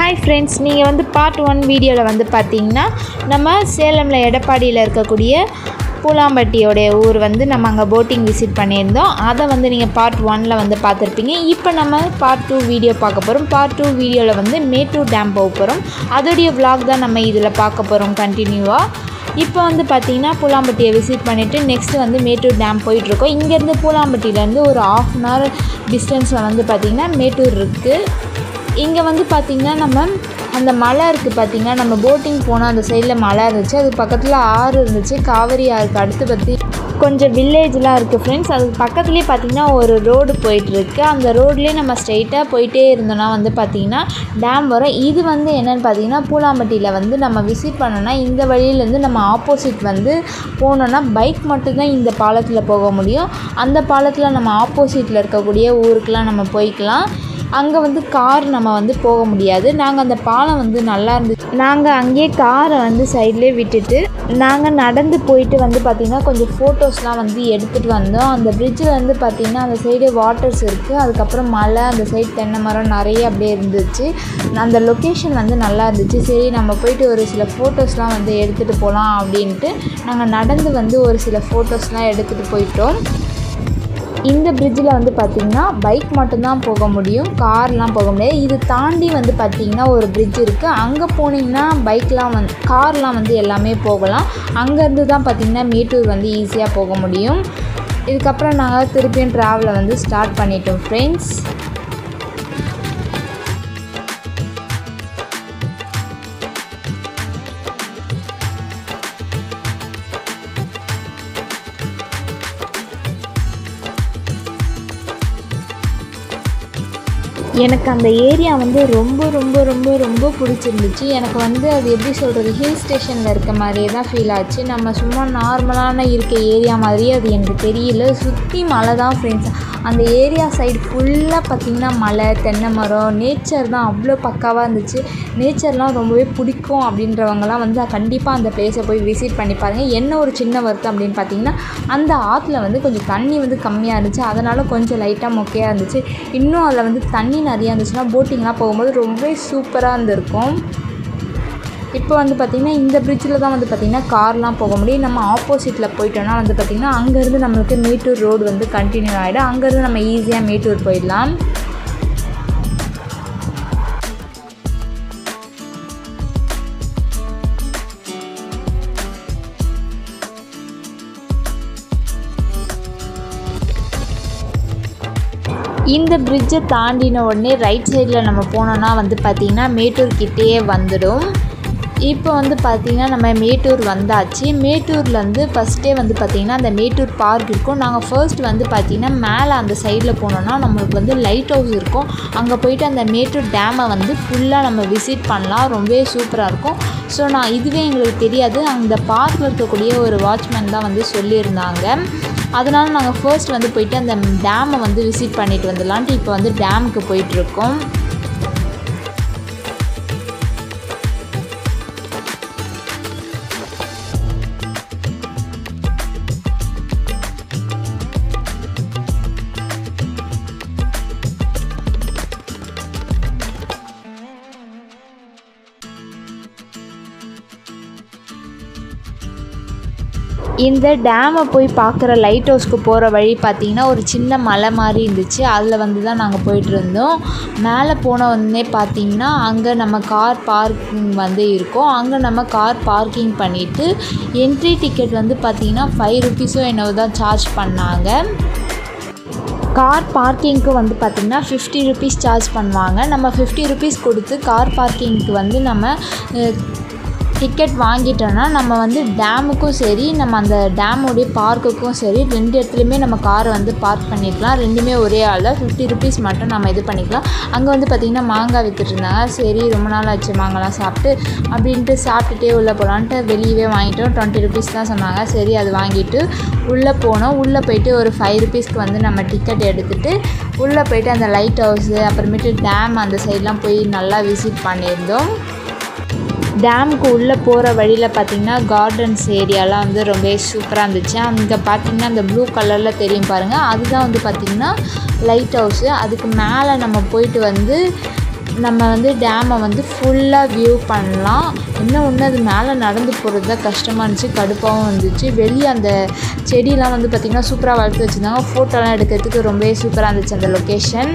hi friends நீங்கள் வந்து part one வீடியோவில் வந்து பார்த்தீங்கன்னா நம்ம சேலமில் எடப்பாடியில் இருக்கக்கூடிய பூலாம்பட்டியோடைய ஊர் வந்து நம்ம அங்கே போட்டிங் விசிட் பண்ணியிருந்தோம் அதை வந்து நீங்கள் பார்ட் ஒனில் வந்து பார்த்துருப்பீங்க இப்போ நம்ம பார்ட் டூ வீடியோ பார்க்க போகிறோம் பார்ட் டூ வீடியோவில் வந்து மேட்டூர் டேம் போக போகிறோம் அதோடைய vlog தான் நம்ம இதில் பார்க்க போகிறோம் கண்டினியூவாக இப்போ வந்து பார்த்தீங்கன்னா பூலாம்பட்டியை விசிட் பண்ணிவிட்டு நெக்ஸ்ட்டு வந்து மேட்டூர் டேம் போயிட்டுருக்கோம் இங்கேருந்து பூலாம்பட்டியிலேருந்து ஒரு ஆஃப் அன் ஹவர் டிஸ்டன்ஸில் வந்து பார்த்திங்கன்னா மேட்டூர் இருக்குது இங்கே வந்து பார்த்திங்கன்னா நம்ம அந்த மலை இருக்குது பார்த்திங்கன்னா நம்ம போட்டிங் போனோம் அந்த சைடில் மலை இருந்துச்சு அது பக்கத்தில் ஆறு இருந்துச்சு காவேரி ஆறுக்கு அடுத்து பற்றி கொஞ்சம் வில்லேஜ்லாம் இருக்குது ஃப்ரெண்ட்ஸ் அதுக்கு பக்கத்துலேயே பார்த்திங்கன்னா ஒரு ரோடு போயிட்டுருக்கு அந்த ரோட்லேயே நம்ம ஸ்ட்ரைட்டாக போயிட்டே இருந்தோம்னா வந்து பார்த்திங்கன்னா டேம் வரும் இது வந்து என்னென்னு பார்த்தீங்கன்னா பூலாம்பட்டியில் வந்து நம்ம விசிட் பண்ணோன்னா இந்த வழியிலேருந்து நம்ம ஆப்போசிட் வந்து போனோன்னா பைக் மட்டும்தான் இந்த பாலத்தில் போக முடியும் அந்த பாலத்தில் நம்ம ஆப்போசிட்டில் இருக்கக்கூடிய ஊருக்கெலாம் நம்ம போய்க்கலாம் அங்கே வந்து கார் நம்ம வந்து போக முடியாது நாங்கள் அந்த பாலம் வந்து நல்லா இருந்துச்சு நாங்கள் அங்கேயே காரை வந்து சைட்லேயே விட்டுட்டு நாங்கள் நடந்து போயிட்டு வந்து பார்த்திங்கன்னா கொஞ்சம் ஃபோட்டோஸ்லாம் வந்து எடுத்துகிட்டு வந்தோம் அந்த பிரிட்ஜில் வந்து பார்த்திங்கன்னா அந்த சைடு வாட்டர்ஸ் இருக்குது அதுக்கப்புறம் மலை அந்த சைடு தென்னை மரம் நிறைய அப்படியே இருந்துச்சு அந்த லொக்கேஷன் வந்து நல்லா இருந்துச்சு சரி நம்ம போயிட்டு ஒரு சில ஃபோட்டோஸ்லாம் வந்து எடுத்துகிட்டு போகலாம் அப்படின்ட்டு நாங்கள் நடந்து வந்து ஒரு சில ஃபோட்டோஸ்லாம் எடுத்துகிட்டு போயிட்டோம் இந்த பிரிட்ஜில் வந்து பார்த்திங்கன்னா பைக் மட்டும்தான் போக முடியும் கார்லாம் போக முடியாது இது தாண்டி வந்து பார்த்திங்கன்னா ஒரு பிரிட்ஜ் இருக்குது அங்கே போனீங்கன்னா பைக்லாம் வந்து கார்லாம் வந்து எல்லாமே போகலாம் அங்கேருந்து தான் பார்த்திங்கன்னா மேட்டூர் வந்து ஈஸியாக போக முடியும் இதுக்கப்புறம் நாங்கள் திருப்பியும் ட்ராவலை வந்து ஸ்டார்ட் பண்ணிட்டோம் ஃப்ரெண்ட்ஸ் எனக்கு அந்த ஏரியா வந்து ரொம்ப ரொம்ப ரொம்ப ரொம்ப பிடிச்சிருந்துச்சு எனக்கு வந்து அது எப்படி சொல்கிறது ஹில் ஸ்டேஷனில் இருக்க மாதிரியே தான் ஃபீல் ஆச்சு நம்ம சும்மா நார்மலான இருக்க ஏரியா மாதிரியே அது எனக்கு தெரியல சுற்றி மலை தான் ஃப்ரெண்ட்ஸ் அந்த ஏரியா சைடு ஃபுல்லாக பார்த்திங்கன்னா மலை தென்னை மரம் நேச்சர் தான் அவ்வளோ பக்காவாக இருந்துச்சு நேச்சர்லாம் ரொம்பவே பிடிக்கும் அப்படின்றவங்கலாம் வந்து கண்டிப்பாக அந்த பிளேஸை போய் விசிட் பண்ணி பாருங்கள் என்ன ஒரு சின்ன வருத்தம் அப்படின்னு பார்த்தீங்கன்னா அந்த ஆற்றுல வந்து கொஞ்சம் தண்ணி வந்து கம்மியாக இருந்துச்சு அதனால் கொஞ்சம் லைட்டாக மொக்கையாக இருந்துச்சு இன்னும் அதில் வந்து தண்ணி நிறையா இருந்துச்சுன்னா போட்டிங்லாம் போகும்போது ரொம்பவே சூப்பராக இருந்திருக்கும் இப்போ வந்து பார்த்திங்கன்னா இந்த பிரிட்ஜில் தான் வந்து பார்த்திங்கன்னா கார்லாம் போக முடியும் நம்ம ஆப்போசிட்டில் போயிட்டோம்னா வந்து பார்த்திங்கன்னா அங்கேருந்து நம்மளுக்கு மேட்டூர் ரோடு வந்து கண்டினியூ ஆகிடும் அங்கேருந்து நம்ம ஈஸியாக மேட்டூர் போயிடலாம் இந்த பிரிட்ஜை தாண்டின உடனே ரைட் சைடில் நம்ம போனோன்னா வந்து பார்த்திங்கன்னா மேட்டூர் கிட்டேயே வந்துடும் இப்போ வந்து பார்த்திங்கன்னா நம்ம மேட்டூர் வந்தாச்சு மேட்டூர்லேருந்து ஃபஸ்ட்டே வந்து பார்த்திங்கன்னா அந்த மேட்டூர் பார்க் இருக்கும் நாங்கள் ஃபர்ஸ்ட் வந்து பார்த்திங்கன்னா மேலே அந்த சைடில் போனோன்னா நம்மளுக்கு வந்து லைட் ஹவுஸ் இருக்கும் அங்கே போயிட்டு அந்த மேட்டூர் டேமை வந்து ஃபுல்லாக நம்ம விசிட் பண்ணலாம் ரொம்பவே சூப்பராக இருக்கும் ஸோ நான் இதுவே எங்களுக்கு தெரியாது அந்த பார்க்கில் இருக்கக்கூடிய ஒரு வாட்ச்மேன் தான் வந்து சொல்லியிருந்தாங்க அதனால் நாங்கள் ஃபர்ஸ்ட் வந்து போயிட்டு அந்த டேமை வந்து விசிட் பண்ணிட்டு வந்துடலான்ட்டு இப்போ வந்து டேமுக்கு போயிட்டுருக்கோம் இந்த டேமை போய் பார்க்குற லைட் ஹவுஸ்க்கு போகிற வழி பார்த்திங்கன்னா ஒரு சின்ன மலை மாதிரி இருந்துச்சு அதில் வந்து தான் நாங்கள் போயிட்டு இருந்தோம் மேலே போன உடனே பார்த்திங்கன்னா அங்கே நம்ம கார் பார்க்கிங் வந்து இருக்கும் அங்கே நம்ம கார் பார்க்கிங் பண்ணிவிட்டு என்ட்ரி டிக்கெட் வந்து பார்த்திங்கன்னா ஃபைவ் ருபீஸோ என்னவோ தான் சார்ஜ் பண்ணாங்க கார் பார்க்கிங்க்கு வந்து பார்த்திங்கன்னா ஃபிஃப்டி ருபீஸ் சார்ஜ் பண்ணுவாங்க நம்ம ஃபிஃப்டி ருபீஸ் கொடுத்து கார் பார்க்கிங்க்கு வந்து நம்ம டிக்கெட் வாங்கிட்டோன்னா நம்ம வந்து டேமுக்கும் சரி நம்ம அந்த டேமுடைய பார்க்குக்கும் சரி ரெண்டு இடத்துலையுமே நம்ம காரை வந்து பார்க் பண்ணிக்கலாம் ரெண்டுமே ஒரே ஆள் தான் ஃபிஃப்டி ருபீஸ் மட்டும் நம்ம இது பண்ணிக்கலாம் அங்கே வந்து பார்த்திங்கன்னா மாங்காய் விற்றுட்டு இருந்தாங்க சரி ரொம்ப நாள் ஆச்சு மாங்காய்லாம் சாப்பிட்டு அப்படின்ட்டு சாப்பிட்டுட்டே உள்ளே போகலான்ட்டு வெளியவே வாங்கிட்டோம் டுவெண்ட்டி ருபீஸ் தான் சொன்னாங்க சரி அது வாங்கிட்டு உள்ளே போனோம் உள்ளே போயிட்டு ஒரு ஃபைவ் ருபீஸ்க்கு வந்து நம்ம டிக்கெட் எடுத்துகிட்டு உள்ளே போயிட்டு அந்த லைட் ஹவுஸு அப்புறமேட்டு டேம் அந்த சைட்லாம் போய் நல்லா விசிட் பண்ணியிருந்தோம் டேமுக்கு உள்ளே போகிற வழியில் பார்த்திங்கன்னா கார்டன்ஸ் ஏரியாலாம் வந்து ரொம்ப சூப்பராக இருந்துச்சு அங்கே பார்த்திங்கன்னா அந்த ப்ளூ கலரில் தெரியும் பாருங்கள் அதுதான் வந்து பார்த்திங்கன்னா லைட் ஹவுஸு அதுக்கு மேலே நம்ம போயிட்டு வந்து நம்ம வந்து டேமை வந்து ஃபுல்லாக வியூ பண்ணலாம் இன்னும் ஒன்று அது மேலே நடந்து போகிறது தான் கஷ்டமாக இருந்துச்சு கடுப்பாகவும் இருந்துச்சு வெளியே அந்த செடியெலாம் வந்து பார்த்திங்கன்னா சூப்பராக வளர்த்து வச்சுருந்தாங்க ஃபோட்டோலாம் எடுக்கிறதுக்கு ரொம்பவே சூப்பராக இருந்துச்சு அந்த லொக்கேஷன்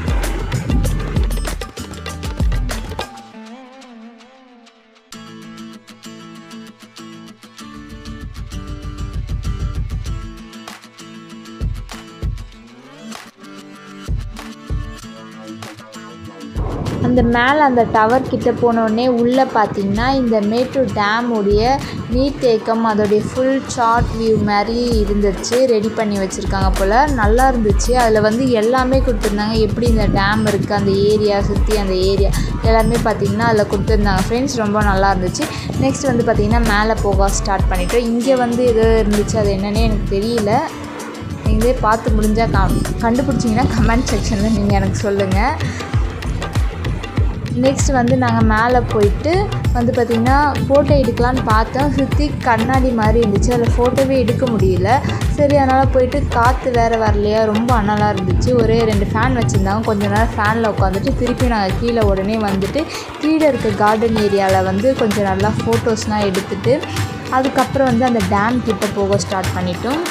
அந்த மேலே அந்த டவர் கிட்ட போனோடனே உள்ளே பார்த்தீங்கன்னா இந்த மேட்டூர் டேமுடைய நீர்த்தேக்கம் அதோடைய ஃபுல் சார்ட் வியூ மாதிரி இருந்துச்சு ரெடி பண்ணி வச்சுருக்காங்க போல் நல்லா இருந்துச்சு அதில் வந்து எல்லாமே கொடுத்துருந்தாங்க எப்படி இந்த டேம் இருக்குது அந்த ஏரியா சுற்றி அந்த ஏரியா எல்லாமே பார்த்திங்கன்னா அதில் கொடுத்துருந்தாங்க ஃப்ரெண்ட்ஸ் ரொம்ப நல்லா இருந்துச்சு நெக்ஸ்ட் வந்து பார்த்திங்கன்னா மேலே போக ஸ்டார்ட் பண்ணிட்டோம் இங்கே வந்து எது இருந்துச்சு அது என்னன்னே எனக்கு தெரியல நீங்களே பார்த்து முடிஞ்சால் கம் கண்டுபிடிச்சிங்கன்னா கமெண்ட் செக்ஷனில் நீங்கள் எனக்கு சொல்லுங்கள் நெக்ஸ்ட் வந்து நாங்கள் மேலே போயிட்டு வந்து பார்த்திங்கன்னா ஃபோட்டோ எடுக்கலான்னு பார்த்தோம் சுற்றி கண்ணாடி மாதிரி இருந்துச்சு அதில் ஃபோட்டோவே எடுக்க முடியல சரி அதனால் போயிட்டு காற்று வேறு வரலையா ரொம்ப அனலாக இருந்துச்சு ஒரே ரெண்டு ஃபேன் வச்சுருந்தாங்க கொஞ்ச நேரம் ஃபேனில் உட்காந்துட்டு திருப்பி நாங்கள் கீழே உடனே வந்துட்டு கீழே இருக்க கார்டன் ஏரியாவில் வந்து கொஞ்சம் நல்லா ஃபோட்டோஸ்லாம் எடுத்துட்டு அதுக்கப்புறம் வந்து அந்த டேம் கிட்ட போக ஸ்டார்ட் பண்ணிட்டோம்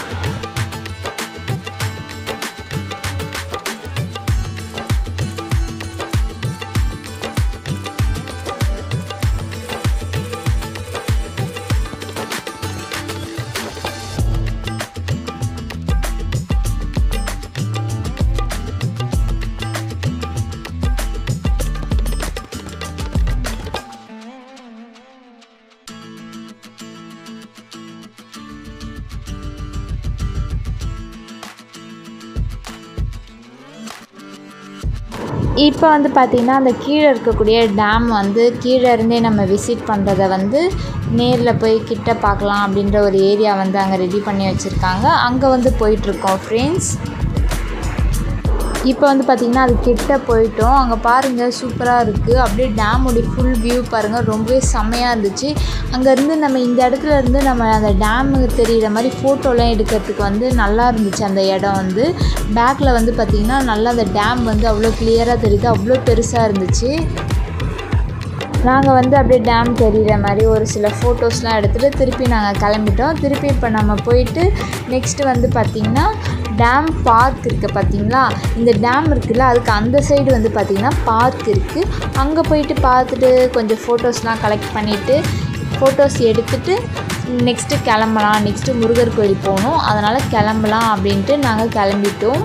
இப்போ வந்து பார்த்திங்கன்னா அந்த கீழே இருக்கக்கூடிய டேம் வந்து கீழே இருந்தே நம்ம விசிட் பண்ணுறத வந்து நேரில் போய் கிட்ட பார்க்கலாம் அப்படின்ற ஒரு ஏரியா வந்து அங்கே ரெடி பண்ணி வச்சுருக்காங்க அங்கே வந்து போயிட்டுருக்கோம் ஃப்ரெண்ட்ஸ் இப்போ வந்து பார்த்திங்கன்னா அது கிட்ட போயிட்டோம் அங்கே பாருங்கள் சூப்பராக இருக்குது அப்படியே டேமுடைய ஃபுல் வியூ பாருங்கள் ரொம்பவே செம்மையாக இருந்துச்சு அங்கேருந்து நம்ம இந்த இடத்துல இருந்து நம்ம அந்த டேமுக்கு தெரிகிற மாதிரி ஃபோட்டோலாம் எடுக்கிறதுக்கு வந்து நல்லா இருந்துச்சு அந்த இடம் வந்து பேக்கில் வந்து பார்த்திங்கன்னா நல்லா அந்த டேம் வந்து அவ்வளோ கிளியராக தெரியுது அவ்வளோ பெருசாக இருந்துச்சு நாங்கள் வந்து அப்படியே டேம் தெரிகிற மாதிரி ஒரு சில ஃபோட்டோஸ்லாம் எடுத்துகிட்டு திருப்பி நாங்கள் கிளம்பிட்டோம் திருப்பி இப்போ நம்ம போயிட்டு நெக்ஸ்ட்டு வந்து பார்த்திங்கன்னா டேம் பார்க் இருக்குது பார்த்தீங்களா இந்த டேம் இருக்குல்ல அதுக்கு அந்த சைடு வந்து பார்த்திங்கன்னா பார்க் இருக்குது அங்கே போயிட்டு பார்த்துட்டு கொஞ்சம் ஃபோட்டோஸ்லாம் கலெக்ட் பண்ணிவிட்டு ஃபோட்டோஸ் எடுத்துகிட்டு நெக்ஸ்ட்டு கிளம்பலாம் நெக்ஸ்ட்டு முருகர் கோயில் போகணும் அதனால் கிளம்பலாம் அப்படின்ட்டு நாங்கள் கிளம்பிட்டோம்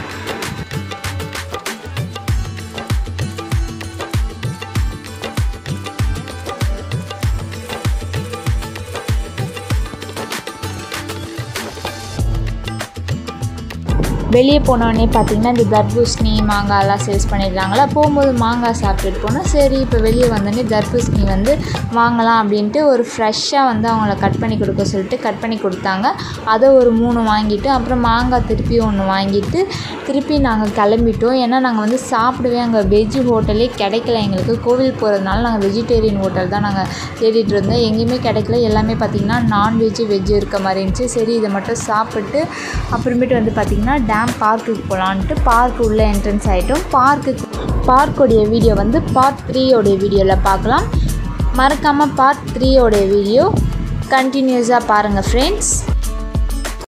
வெளியே போனோடனே பார்த்தீங்கன்னா இந்த தர்பூசணி மாங்காய்லாம் சேல்ஸ் பண்ணிடுறாங்களா போகும்போது மாங்காய் சாப்பிட்டுட்டு போனால் சரி இப்போ வெளியே வந்தோடனே தர்பூசணி வந்து வாங்கலாம் அப்படின்ட்டு ஒரு ஃப்ரெஷ்ஷாக வந்து அவங்கள கட் பண்ணி கொடுக்க சொல்லிட்டு கட் பண்ணி கொடுத்தாங்க அதை ஒரு மூணு வாங்கிட்டு அப்புறம் மாங்காய் திருப்பி ஒன்று வாங்கிட்டு திருப்பி நாங்கள் கிளம்பிட்டோம் ஏன்னா நாங்கள் வந்து சாப்பிடவே அங்கே வெஜ் ஹோட்டலே கிடைக்கல எங்களுக்கு கோவில் போகிறதுனால நாங்கள் வெஜிடேரியன் ஹோட்டல் தான் நாங்கள் தேடிட்டு இருந்தோம் எங்கேயுமே கிடைக்கல எல்லாமே பார்த்திங்கன்னா நான்வெஜ் வெஜ் இருக்க மாதிரி இருந்துச்சு சரி இதை மட்டும் சாப்பிட்டு அப்புறமேட்டு வந்து பார்த்திங்கன்னா டேம் பார்க்குக்கு போகலான்ட்டு பார்க் உள்ள என்ட்ரன்ஸ் ஆகிட்டோம் பார்க்குக்கு பார்க்கோடைய வீடியோ வந்து பார்ட் த்ரீயோடைய வீடியோவில் பார்க்கலாம் மறக்காமல் பார்ட் த்ரீயோடைய வீடியோ கண்டினியூஸாக பாருங்கள் ஃப்ரெண்ட்ஸ்